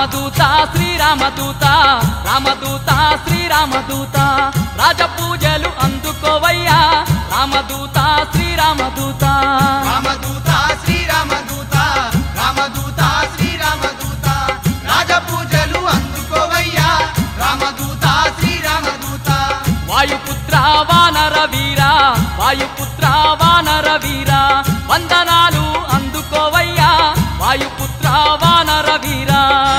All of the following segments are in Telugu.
రామదూత శ్రీరామదూత రామదూత శ్రీరామదూత రాజపూజలు అందుకోవయ్యా రామదూత శ్రీరామదూత రామదూత శ్రీరామదూత రామదూత శ్రీరామదూత రాజపూజలు అందుకోవయ్యా రామదూత శ్రీరామదూత వాయుపుత్ర వానర వీర వాయుపుత్ర వానర వీర వందనాలు అందుకోవయ్యా వాయుపుత్ర వానర వీర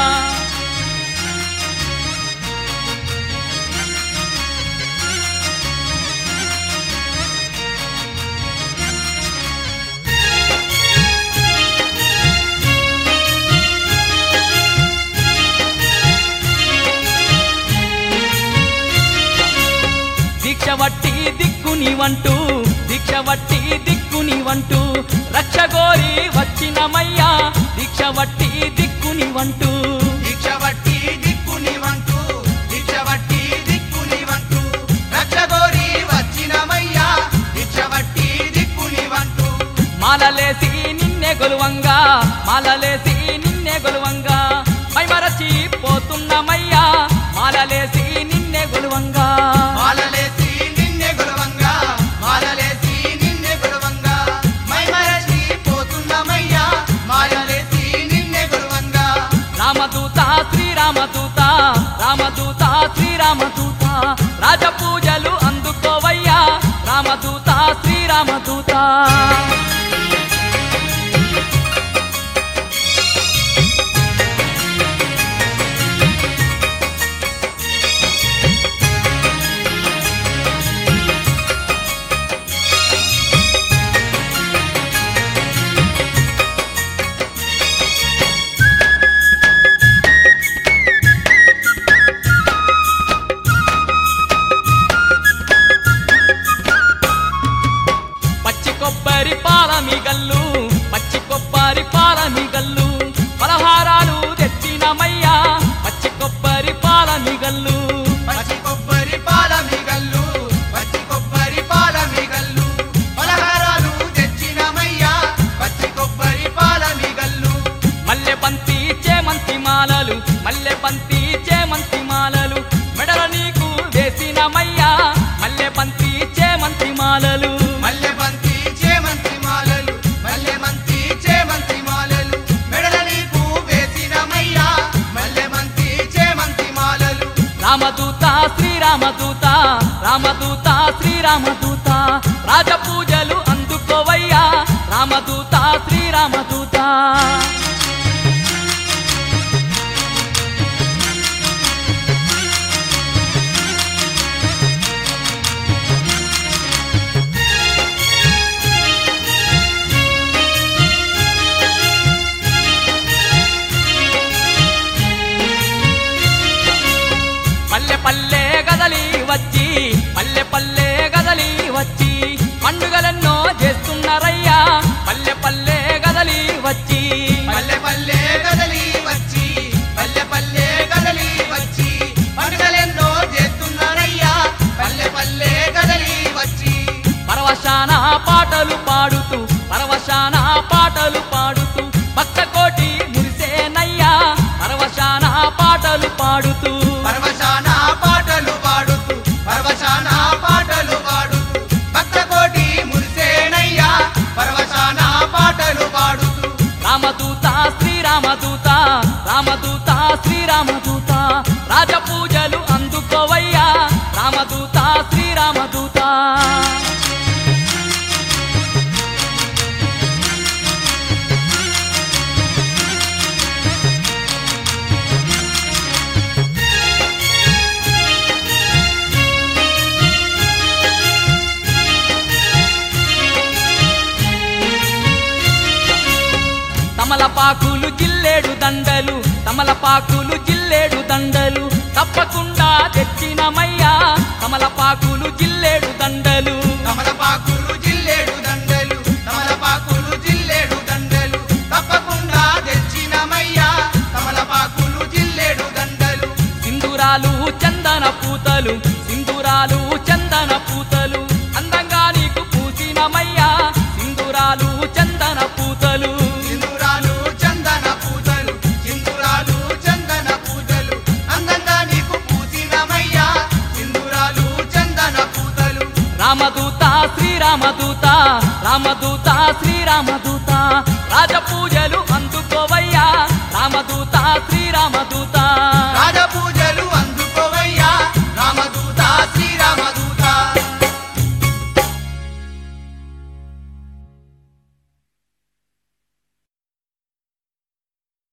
దీక్ష వట్టి దిక్కుని వంటూ దీక్ష వట్టి దిక్కుని వంటూ రక్షగోరి వచ్చినమయ్యా దీక్ష వట్టి దిక్కుని వంటూ దీక్ష బట్టి దిక్కుని వంటూ దీక్ష బట్టి దిక్కుని వంటూ రక్షగోరి వచ్చినమయ్యా దీక్ష బట్టి దిక్కుని వంటూ మాలలేసి నిన్నే గొలువంగా మాలలేసి నిన్నే గొలువంగా మైమరచి పోతున్నమయ్యా మాలలేసి నిన్నే గొలువంగా మాలలేసి నిన్నే గులవంగా మాలలేసి నిన్నే గులవంగా మైమరచి పోతున్నమయ్యా మాలలేసి నిన్నే గులవంగా రామదూత శ్రీరామదూత రామదూత శ్రీరామదూత రాజపూజలు అందుకోవయ్యా రామదూత శ్రీరామదూత పచ్చి కొబ్బరి పాల మిగల్లు పచ్చి కొబ్బరి పాల మిగల్లు పలహారాలు తెచ్చినమయ్యా పచ్చి కొబ్బరి పాల మిగల్లు పచ్చి కొబ్బరి పాల మిగల్లు పచ్చి కొబ్బరి పాల మిగల్లు పలహారాలు తెచ్చినమయ్యా పచ్చి కొబ్బరి పాల మిగల్లు మల్లె బంతి చేమంతి మాలలు మల్లె బంతి చేమంతి మాలలు మెడల నీకు వేసినమయ్యా మల్లె బంతి చేమంతి మాలలు మల్లె బంతి చేమంతి మాలలు మల్లె బంతి చేమంతి మాలలు మెడల నీకు వేసినమయ్యా మల్లె బంతి చేమంతి మాలలు రామదూత శ్రీరామదూత రామదూత శ్రీరామదూత రాజపూజలు అందుకోవయ్యా రామదూత శ్రీరామదూత పల్లె పల్లె గదలి వచ్చి పల్లె పల్లె గదలి వచ్చి పండుగలెన్నో చేస్తున్నారయ్యా పల్లె పల్లె గదలి వచ్చి పల్లె పల్లె కదలి వచ్చి పల్లె పల్లె కదలి వచ్చి పండుగలెన్నో చేస్తున్నారయ్యా పల్లె పల్లె కదలి వచ్చి పరవశాన పాటలు పాడుతూ పరవశాన పాటలు పాడుతూ భక్త కోటి మురిసేనయ్యా పరవశాన పాటలు పాడుతూ పరవశాన పాటలు పాడుతూ పరవశాన పాటలు పాడుతూ భక్త కోటి మురిసేనయ్యా పరవశాన పాటలు పాడుతూ రామదూత శ్రీరామదూత రామదూత శ్రీరామదూత రాజపూజలు అందుకోవయ్యా రామదూత శ్రీరామదూత తమలపాకులు జిల్లేడు దండలు తమలపాకులు జిల్లేడు దండలు తప్పకుండా తెచ్చినమయ్యా తమలపాకులు జిల్లేడు దండలు తమలపాకులు జిల్లేడు దండలు తమలపాకులు జిల్లేడు దండలు తప్పకుండా తెచ్చినమయ్యా తమలపాకులు జిల్లేడు దండలు సింధూరాలు చందన పూతలు సింధూరాలు చందన పూతలు అందంగా నీకు పూసినమయ్యా సింధూరాలు చందన పూతలు సింధూరాలు చందన పూతలు సింధూరాలు చందన రామదూత రామదూత శ్రీరామదూత రాజపూజలు అందుకోవయ్యా రామదూత శ్రీరామదూత